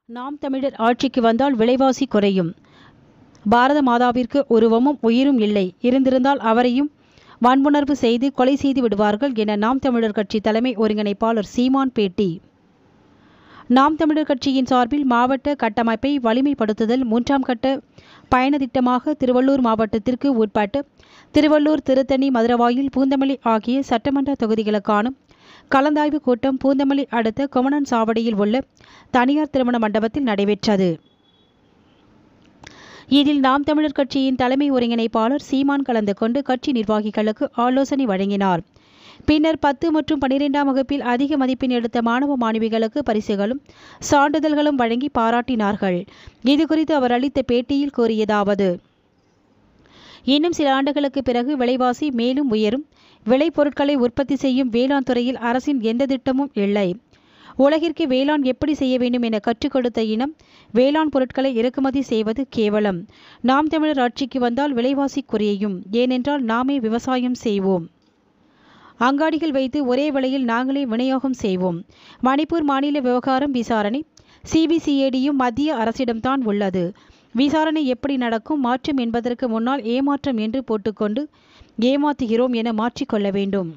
நாம் தமிழர் ஆட்சிக்கு வந்தால் விலைவாசி குறையும் பாரத மாதாவிற்கு உருவமும் உயிரும் இல்லை இருந்திருந்தால் அவரையும் வன்புணர்வு செய்து கொலை செய்து விடுவார்கள் என நாம் தமிழர் கட்சி தலைமை ஒருங்கிணைப்பாளர் சீமான் பேட்டி நாம் தமிழர் கட்சியின் சார்பில் மாவட்ட கட்டமைப்பை வலிமைப்படுத்துதல் மூன்றாம் கட்ட பயண திட்டமாக திருவள்ளூர் மாவட்டத்திற்கு உட்பட்டு திருவள்ளூர் திருத்தணி மதுரவாயில் பூந்தமல்லி ஆகிய சட்டமன்ற தொகுதிகளுக்கான கலந்தாய்வு கூட்டம் பூந்தமல்லி அடுத்த கொமனன் சாவடியில் உள்ள தனியார் திருமண மண்டபத்தில் நடைபெற்றது இதில் நாம் தமிழர் கட்சியின் தலைமை ஒருங்கிணைப்பாளர் சீமான் கலந்து கொண்டு கட்சி நிர்வாகிகளுக்கு ஆலோசனை வழங்கினார் பின்னர் பத்து மற்றும் பனிரெண்டாம் வகுப்பில் அதிக மதிப்பெண் எடுத்த மாணவ மாணவிகளுக்கு பரிசுகளும் சான்றிதழ்களும் வழங்கி பாராட்டினார்கள் இதுகுறித்து அவர் அளித்த பேட்டியில் கூறியதாவது இன்னும் சில ஆண்டுகளுக்கு பிறகு விலைவாசி மேலும் உயரும் விளைபொருட்களை உற்பத்தி செய்யும் வேளாண் துறையில் அரசின் எந்த திட்டமும் இல்லை உலகிற்கு வேளாண் எப்படி செய்ய வேண்டும் என கற்றுக் கொடுத்த இனம் வேளாண் பொருட்களை இறக்குமதி செய்வது கேவலம் நாம் தமிழர் ஆட்சிக்கு வந்தால் விலைவாசி குறையும் ஏனென்றால் நாமே விவசாயம் செய்வோம் அங்காடிகள் வைத்து ஒரே விலையில் நாங்களே விநியோகம் செய்வோம் மணிப்பூர் மாநில விவகாரம் விசாரணை சிபிசிஐடியும் மத்திய அரசிடம்தான் உள்ளது விசாரணை எப்படி நடக்கும் மாற்றம் என்பதற்கு முன்னால் ஏமாற்றம் என்று போட்டுக்கொண்டு ஏமாத்துகிறோம் என மாற்றிக்கொள்ள வேண்டும்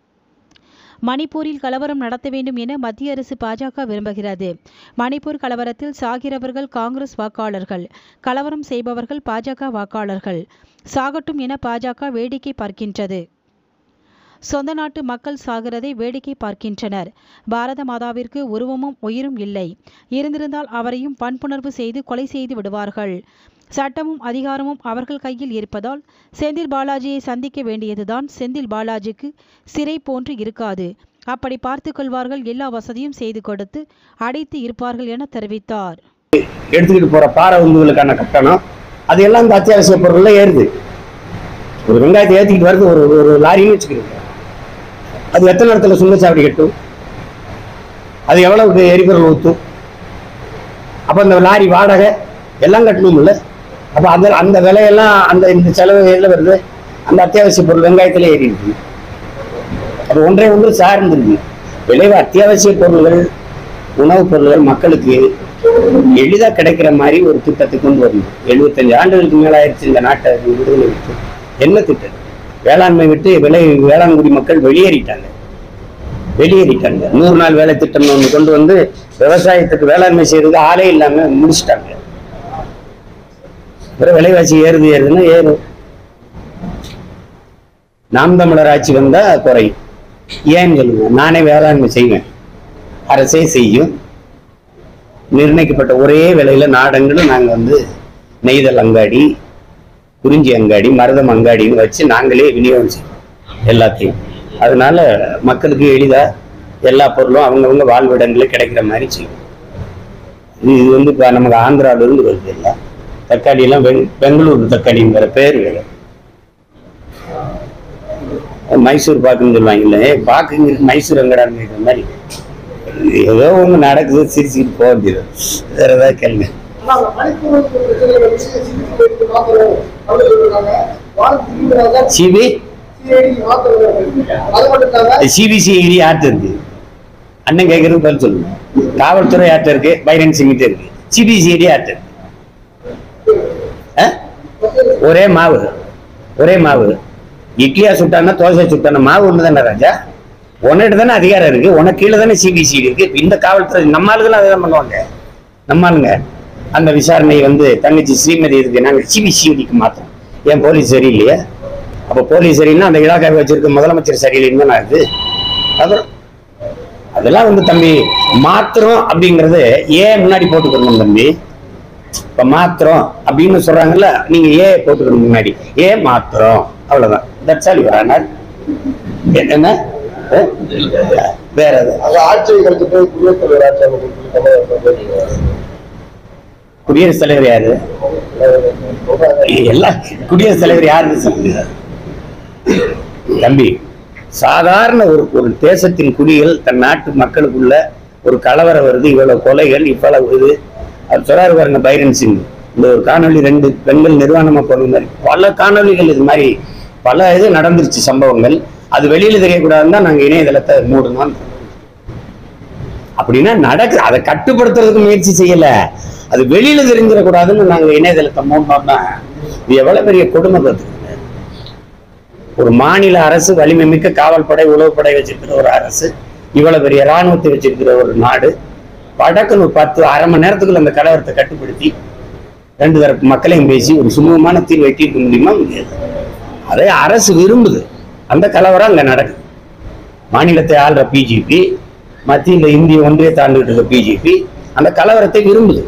மணிப்பூரில் கலவரம் நடத்த வேண்டும் என மத்திய அரசு பாஜக விரும்புகிறது மணிப்பூர் கலவரத்தில் சாகிறவர்கள் காங்கிரஸ் வாக்காளர்கள் கலவரம் செய்பவர்கள் பாஜக வாக்காளர்கள் சாகட்டும் என பாஜக வேடிக்கை பார்க்கின்றது சொந்த நாட்டு மக்கள் சாகிறதை வேடிக்கை பார்க்கின்றனர் பாரத மாதாவிற்கு உருவமும் உயிரும் இல்லை இருந்திருந்தால் அவரையும் வன்புணர்வு செய்து கொலை செய்து விடுவார்கள் சட்டமும் அதிகாரமும் அவர்கள் கையில் இருப்பதால் செந்தில் பாலாஜியை சந்திக்க வேண்டியதுதான் செந்தில் பாலாஜிக்கு சிறை போன்று இருக்காது அப்படி பார்த்து கொள்வார்கள் எல்லா வசதியும் செய்து கொடுத்து அடைத்து இருப்பார்கள் என தெரிவித்தார் எடுத்துக்கிட்டு போற பாறை உந்துகளுக்கான கட்டணம் அது எல்லாம் இந்த அத்தியாவசிய பொருள்ல ஏறுது ஒரு வெங்காயத்தை ஏற்றிக்கிட்டு வருது ஒரு ஒரு லாரின்னு வச்சுக்கிறீங்க அது எத்தனை இடத்துல சுங்கச்சாவடி கட்டும் அது எவ்வளவுக்கு எரிபொருள் ஊற்றும் அப்போ இந்த லாரி வாடகை எல்லாம் கட்டணும்ல அப்போ அந்த அந்த விலையெல்லாம் அந்த இந்த செலவு எதில் வருது அந்த அத்தியாவசிய பொருள் வெங்காயத்திலே ஏறி இருக்கு அது ஒன்றை ஒன்று சார்ந்திருக்கு விளைவு அத்தியாவசிய பொருள்கள் உணவுப் பொருள்கள் மக்களுக்கு எளிதாக கிடைக்கிற மாதிரி ஒரு திட்டத்தை கொண்டு வரணும் எழுபத்தஞ்சு ஆண்டுகளுக்கு மேல ஆயிடுச்சு இந்த நாட்டை விடுதலை விட்டு என்ன திட்டம் வேளாண்மை விட்டு விலை வேளாண்குடி மக்கள் வெளியேறிட்டாங்க வெளியேறிட்டாங்க நூறு நாள் வேலை திட்டம் ஒன்று கொண்டு வந்து விவசாயத்துக்கு வேளாண்மை செய்யறதுக்கு ஆளே இல்லாம முடிச்சிட்டாங்க வெறும் விலைவாசி ஏறுது ஏறுதுன்னா ஏறும் நாம் தமிழர் ஆட்சி வந்தா குறையும் ஏன்னு சொல்லுங்க நானே வேளாண்மை செய்வேன் அரசே செய்யும் நிர்ணயிக்கப்பட்ட ஒரே விலையில நாடங்களும் நாங்க வந்து நெய்தல் அங்காடி குறிஞ்சி அங்காடி மருதம் அங்காடின்னு வச்சு நாங்களே விநியோகம் செய்வோம் எல்லாத்தையும் அதனால மக்களுக்கு எளிதா எல்லா பொருளும் அவங்கவுங்க வாழ்விடங்களில் கிடைக்கிற மாதிரி செய்வோம் இது இது வந்து இப்போ நமக்கு ஆந்திரால இருந்து வருது இல்லை தக்காளி எல்லாம் பெங் பெங்களூர் தக்காளிங்கிற பேர் வேறு மைசூர் பாக்குன்னு சொல்லுவாங்கல்ல ஏ பாக்குங்க மைசூர் எங்கடான்னு மாதிரி ஏதோ ஒண்ணு நடக்குது சிரிச்சுக்கிட்டு போக வேண்டியது வேற ஏதாவது கேளுங்க சிபி சிபிசிஐடி யார்கிட்ட இருக்கு அண்ணன் கேட்கறது பதில் சொல்லுங்க காவல்துறை யார்கிட்ட இருக்கு பைரன் சிங்கிட்ட இருக்கு சிபிசிஐடி யார்கிட்ட இருக்கு ஆ? ஒரே மாவு ஒரே மாவு இட்லியா சுட்டானா தோசை சுட்டானா மாவு ஒன்று தானே ராஜா உன்கிட்ட தானே அதிகாரம் இருக்கு உனக்கு கீழே தானே சிபிசிஐடி இருக்கு இப்ப இந்த காவல்துறை நம்ம ஆளுகளும் அதை தான் பண்ணுவாங்க நம்ம ஆளுங்க அந்த விசாரணை வந்து தங்கச்சி ஸ்ரீமதி இருக்கு நாங்கள் சிபிசிஐடிக்கு மாத்தோம் ஏன் போலீஸ் சரியில்லையா அப்போ போலீஸ் சரியில்லைன்னா அந்த இலாக்காவை வச்சிருக்க முதலமைச்சர் சரியில்லைன்னு தானே அது அப்புறம் அதெல்லாம் வந்து தம்பி மாத்திரம் அப்படிங்கறது ஏன் முன்னாடி போட்டுக்கணும் தம்பி இப்ப மாத்திரம் அப்படின்னு சொல்றாங்கல்ல நீங்க ஏன் போட்டுக்கணும் முன்னாடி ஏன் மாத்திரம் அவ்வளவுதான் தட்ஸ் ஆல் யுவர் ஆனர் என்ன அஹ்? வேற எது அந்த ஆட்சியை கழிச்சுட்டு குடியரசுத் தலைவர் ஆட்சி அமைப்பு குடியரசுத் தலைவர் யாரு எல்லாம் குடியரசுத் தலைவர் யாருன்னு சொல்லுங்க தம்பி சாதாரண ஒரு ஒரு தேசத்தின் குடிகள் தன் நாட்டு மக்களுக்குள்ள ஒரு கலவரம் வருது இவ்வளவு கொலைகள் இவ்வளவு இது அது சொல்றாரு பாருங்க பைரன் சிங் இந்த ஒரு காணொளி ரெண்டு பெண்கள் நிர்வாணமா போன மாதிரி பல காணொளிகள் இது மாதிரி பல இது நடந்துருச்சு சம்பவங்கள் அது வெளியில தெரியக்கூடாதுன்னு தான் நாங்க இணையதளத்தை மூடணும் அப்படின்னா நடக்குது அதை கட்டுப்படுத்துறதுக்கு முயற்சி செய்யல அது வெளியில தெரிஞ்சிடக்கூடாதுன்னு நாங்க இணையதளத்தை மூணோம்னா இது எவ்வளவு பெரிய கொடுமை பார்த்துக்கங்க ஒரு மாநில அரசு வலிமை மிக்க காவல்படை உளவுப்படை வச்சிருக்கிற ஒரு அரசு இவ்வளவு பெரிய ராணுவத்தை வச்சிருக்கிற ஒரு நாடு வடக்குன்னு ஒரு பத்து அரை மணி நேரத்துக்குள்ள அந்த கலவரத்தை கட்டுப்படுத்தி ரெண்டு தரப்பு மக்களையும் பேசி ஒரு சுமூகமான தீர்வு எட்டியிருக்க முடியுமா முடியாது அதை அரசு விரும்புது அந்த கலவரம் அங்க நடக்குது மாநிலத்தை ஆள்ற பிஜேபி மத்தியில் இந்திய ஒன்றியத்தை ஆண்டுகிட்டு இருக்க பிஜேபி அந்த கலவரத்தை விரும்புது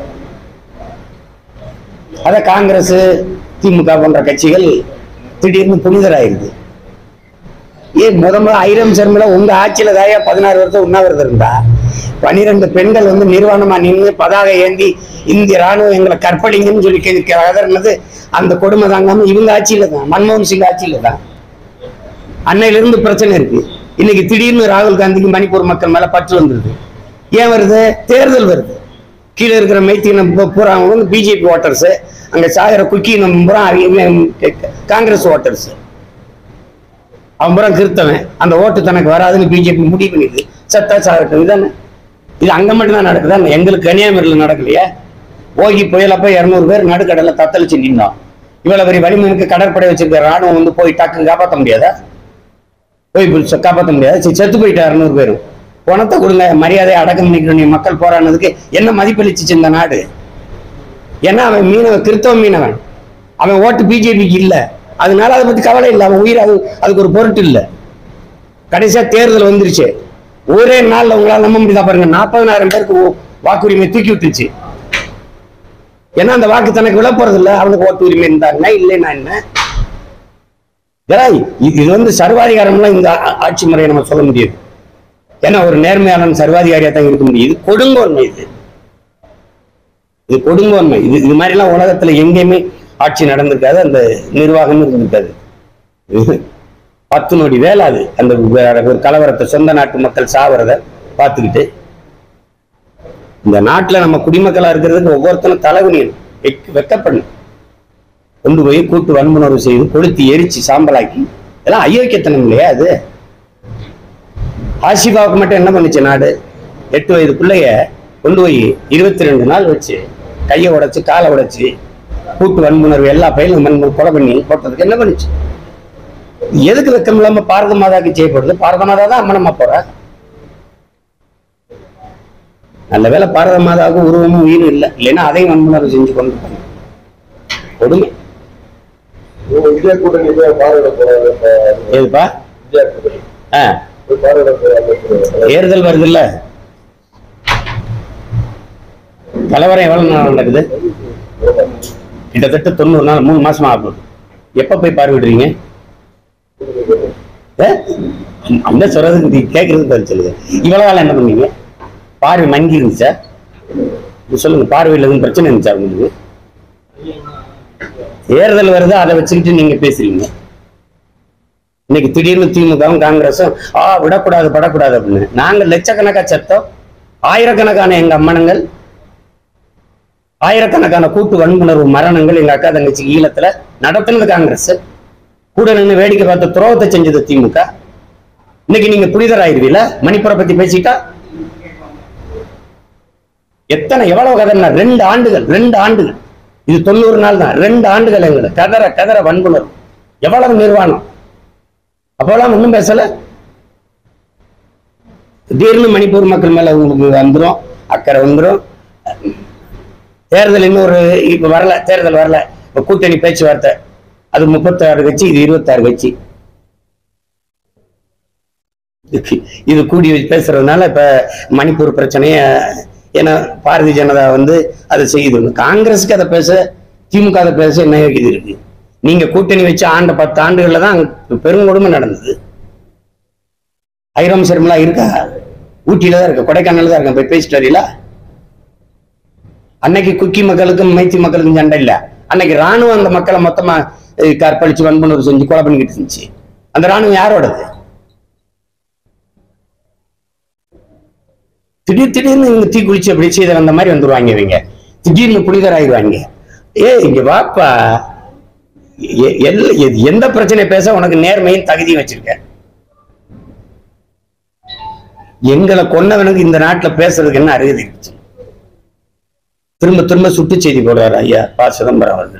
அத காங்கிரஸ் திமுக போன்ற கட்சிகள் திடீர்னு புனிதராயிருது ஏன் முத முத ஐரம் சர்மில உங்க ஆட்சியில தாயா பதினாறு வருஷம் உண்ணாவிரதம் இருந்தா பனிரெண்டு பெண்கள் வந்து நிர்வாணமா நின்று பதாகை ஏந்தி இந்திய ராணுவம் எங்களை கற்பழிங்கன்னு சொல்லி கே- கதறினது அந்த கொடுமை தாங்காம இவங்க ஆட்சியில தான் மன்மோகன் சிங் ஆட்சியில தான் அன்னையில இருந்து பிரச்சனை இருக்கு இன்னைக்கு திடீர்னு ராகுல் காந்திக்கு மணிப்பூர் மக்கள் மேல பற்று வந்துருது ஏன் வருது தேர்தல் வருது கீழே இருக்கிற மைத்தியம் பூரா வந்து பிஜேபி ஓட்டர்ஸ் அங்க சாகிற குக்கி நம்ம பூரா அவங்க காங்கிரஸ் ஓட்டர்ஸ் அவன் பூரா கிருத்தவன் அந்த ஓட்டு தனக்கு வராதுன்னு பிஜேபி முடிவு பண்ணிது சத்தா சாகட்டும் இதுதானே இது அங்க மட்டும் தான் நடக்குதா எங்களுக்கு கன்னியாகுமரியில் நடக்கலையா ஓகி புயலப்ப இருநூறு பேர் நடுக்கடல தத்தளிச்சு நின்னோம் இவ்வளவு பெரிய வலிமைக்கு கடற்படை வச்சிருக்க ராணுவம் வந்து போய் டக்குன்னு காப்பாற்ற முடியாதா போய் இப்படி சொ- காப்பாற்ற முடியாது சரி செத்து போயிட்டு அறுநூறு பேரும் பணத்தை கொடுங்க மரியாதையை அடக்கம் பண்ணிக்கணும் நீ மக்கள் போராடினதுக்கு என்ன மதிப்பளிச்சுச்சு இந்த நாடு ஏன்னா அவன் மீனவன் கிறிஸ்தவ மீனவன் அவன் ஓட்டு பிஜேபிக்கு இல்ல அதனால அதை பத்தி கவலை இல்லை அவன் உயிர் அது அதுக்கு ஒரு பொருட்டு இல்லை கடைசியா தேர்தல் வந்துருச்சு ஒரே நாள்ல உங்களால நம்ப முடியுதா பாருங்க நாற்பதனாயிரம் பேருக்கு ஓ- வாக்குரிமை தூக்கி விட்டுருச்சு ஏன்னா அந்த வாக்கு தனக்கு விழ போறது இல்ல அவனுக்கு ஓட்டு உரிமை இருந்தாருன்னா இல்லைன்னா என்ன ஏய், இது இது வந்து சர்வாதிகாரம்லாம் இந்த ஆ- ஆட்சி முறையை நம்ம சொல்ல முடியாது ஏன்னா ஒரு நேர்மையாளன் சர்வாதிகாரியா தான் இருக்க முடியும் இது கொடுங்கோன்மை இது இது கொடுங்கோன்மை இது இது மாதிரிலாம் உலகத்துல எங்கேயுமே ஆட்சி நடந்திருக்காது அந்த நிர்வாகம் இருந்திருக்காது இது பத்து நொடி வேலை அது அந்த வே- ஒரு கலவரத்தை சொந்த நாட்டு மக்கள் சாவறத பார்த்துக்கிட்டு இந்த நாட்டுல நம்ம குடிமக்களா இருக்கிறதுக்கு ஒவ்வொருத்தரும் தலைகுனியணும் வெக்க- வெக்கப்படணும் கொண்டு போய் கூட்டு வன்புணர்வு செய்து கொளுத்தி எரிச்சு சாம்பலாக்கி இதெல்லாம் அயோக்கியத்தனம் இல்லையா அது ஆசிபாவுக்கு மட்டும் என்ன பண்ணுச்சு நாடு எட்டு வயது பிள்ளைய கொண்டு போய் இருபத்தி ரெண்டு நாள் வச்சு கையை உடைச்சு காலை உடைச்சு கூட்டு வன்புணர்வு எல்லா பயிலும் வன்புணர்வு கொலை பண்ணி போட்டதுக்கு என்ன பண்ணுச்சு எதுக்கு வெக்கம் இல்லாம பாரத மாதாக்கு செய்யப்படுது பாரத மாதா தான் அம்மனம்மா போறா நல்ல வேளை பாரத மாதாவுக்கு உருவமும் உயிரும் இல்லை இல்லைன்னா அதையும் வன்புணர்வு செஞ்சு கொண்டு இருப்பாங்க. கொடுமை இவங்க இந்தியா கூட்டணி போய் பார்வையிட போறாங்க இப்ப ஏதுப்பா இந்தியா கூட்டணி ஆ போய் பார்வையிட போறாங்க தேர்தல் வருதுல்ல கலவரம் எவ்வளவு நாள் நடக்குது கிட்டத்தட்ட தொண்ணூறு நாள் மூணு மாசம் ஆகும் எப்ப போய் பார்வையிடுறீங்க ஏ? அந்த சொல்றதுக்கு நீ கேட்கறது பதில் சொல்லுங்க இவ்வளவு நாள் என்ன பண்ணீங்க பார்வை மங்கி இருந்துச்சா இது சொல்லுங்க பார்வையில் எதுவும் பிரச்சனை இருந்துச்சா உங்களுக்கு தேர்தல் வருது அதை வச்சுக்கிட்டு நீங்க பேசுறீங்க இன்னைக்கு திடீர்னு திமுகவும் காங்கிரஸும் ஆ விடக்கூடாது படக்கூடாது அப்படின்னு நாங்க லட்சக்கணக்கா செத்தோம் ஆயிரக்கணக்கான எங்க அம்மனங்கள் ஆயிரக்கணக்கான கூட்டு வன்புணர்வு மரணங்கள் எங்க அக்கா தங்கச்சி ஈழத்துல நடத்துனது காங்கிரஸ் கூட நின்று வேடிக்கை பார்த்து துரோகத்தை செஞ்சது திமுக இன்னைக்கு நீங்க புனிதராயிருவீல மணிப்புரை பத்தி பேசிட்டா எத்தனை எவ்வளவு கதறினா ரெண்டு ஆண்டுகள் ரெண்டு ஆண்டுகள் இது தொண்ணூறு நாள் தான் ரெண்டு ஆண்டுகள் எங்களை கதற கதற வன்புணர்வு எவ்வளவு நிர்வாணம் அப்போலாம் ஒண்ணும் பேசல திடீர்னு மணிப்பூர் மக்கள் மேல உங்களுக்கு வந்துரும் அக்கறை வந்துரும் தேர்தல் இன்னொரு இப்ப வரல தேர்தல் வரல இப்ப கூட்டணி பேச்சுவார்த்தை அது முப்பத்தாறு கட்சி இது இருபத்தாறு கட்சி இது கூடி வச்சு பேசுறதுனால இப்ப மணிப்பூர் பிரச்சனைய ஏன்னா பாரதிய ஜனதா வந்து அதை செய்யுது காங்கிரஸுக்கு அதை பேச திமுக அதை பேச என்ன இது இருக்கு நீங்க கூட்டணி வச்சு ஆண்ட பத்து ஆண்டுகள்ல தான் அங்க பெருங்கொடுமை நடந்தது ஐரம் சர்மலா இருக்கா ஊட்டியில தான் இருக்கு கொடைக்கானல்ல தான் இருக்கேன் போய் பேசிட்டு வரீங்களா அன்னைக்கு குக்கி மக்களுக்கும் மைத்தி மக்களுக்கும் சண்டை இல்ல அன்னைக்கு ராணுவம் அந்த மக்களை மொத்தமா அஹ், கற்பழிச்சு வன்புணர்வு செஞ்சு கொலை பண்ணிக்கிட்டு இருந்துச்சு அந்த ராணுவம் யாரோடது திடீர் திடீர்னு இவங்க தீ குளிச்சு அப்படி செய்த வந்த மாதிரி வந்துருவாங்க இவங்க திடீர்னு புனிதராயிடுவாங்க ஏ இங்க வாப்பா எ- எல்ல- எ- எந்த பிரச்சனை பேச உனக்கு நேர்மையும் தகுதியும் வச்சிருக்க எங்களை கொன்னவனுக்கு இந்த நாட்டுல பேசுறதுக்கு என்ன அருகதை இருக்கு திரும்ப திரும்ப சுட்டு செய்தி போடுறாரு ஐயா ப சிதம்பரம் அவர்கள்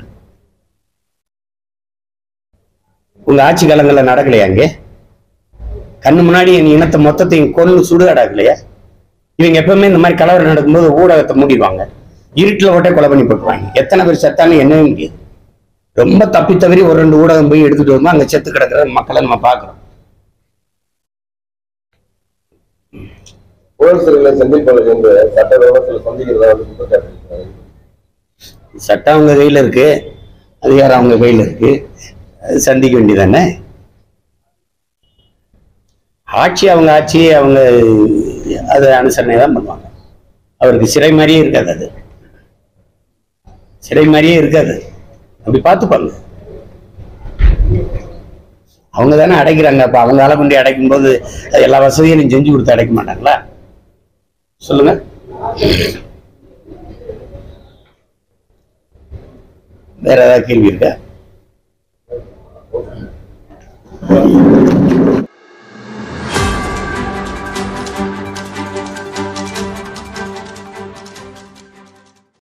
உங்க ஆட்சி காலங்கள்ல நடக்கலையா அங்கே கண்ணு முன்னாடி என் இனத்தை மொத்தத்தையும் கொன்னு சுடுகாடாக்கலையா இவங்க எப்பவுமே இந்த மாதிரி கலவரம் நடக்கும்போது ஊடகத்தை மூடிடுவாங்க இருட்டுல ஓட்டே கொலை பண்ணி போட்டுருவாங்க எத்தனை பேர் செத்தாலும் என்னவே முடியாது ரொம்ப தப்பி தவறி ஒரு ரெண்டு ஊடகம் போய் எடுத்துட்டு வரும்போது அங்க செத்து கிடக்கிற மக்களை நம்ம பார்க்கிறோம் புழல் சிறையில் செந்தில் பாலாஜி வந்து சட்டவிரோத சில சந்திக்கிறதா வந்து குற்றச்சாட்டு இருக்கிறாரு. சட்டம் அவங்க கையில இருக்கு அதிகாரம் அவங்க கையில இருக்கு அது சந்திக்க வேண்டியதானே ஆட்சி அவங்க ஆட்சி அவங்க அதை அனுசரணை தான் பண்ணுவாங்க அவருக்கு சிறை மாதிரியே இருக்காது அது சிறை மாதிரியே இருக்காது அப்படி பார்த்துப்பாங்க அவங்க தானே அடைக்கிறாங்க அப்ப அவங்க ஆளை கொண்டு அடைக்கும் போது எல்லா வசதியும் செஞ்சு கொடுத்து அடைக்க மாட்டாங்களா சொல்லுங்க வேற ஏதாவது கேள்வி இருக்கா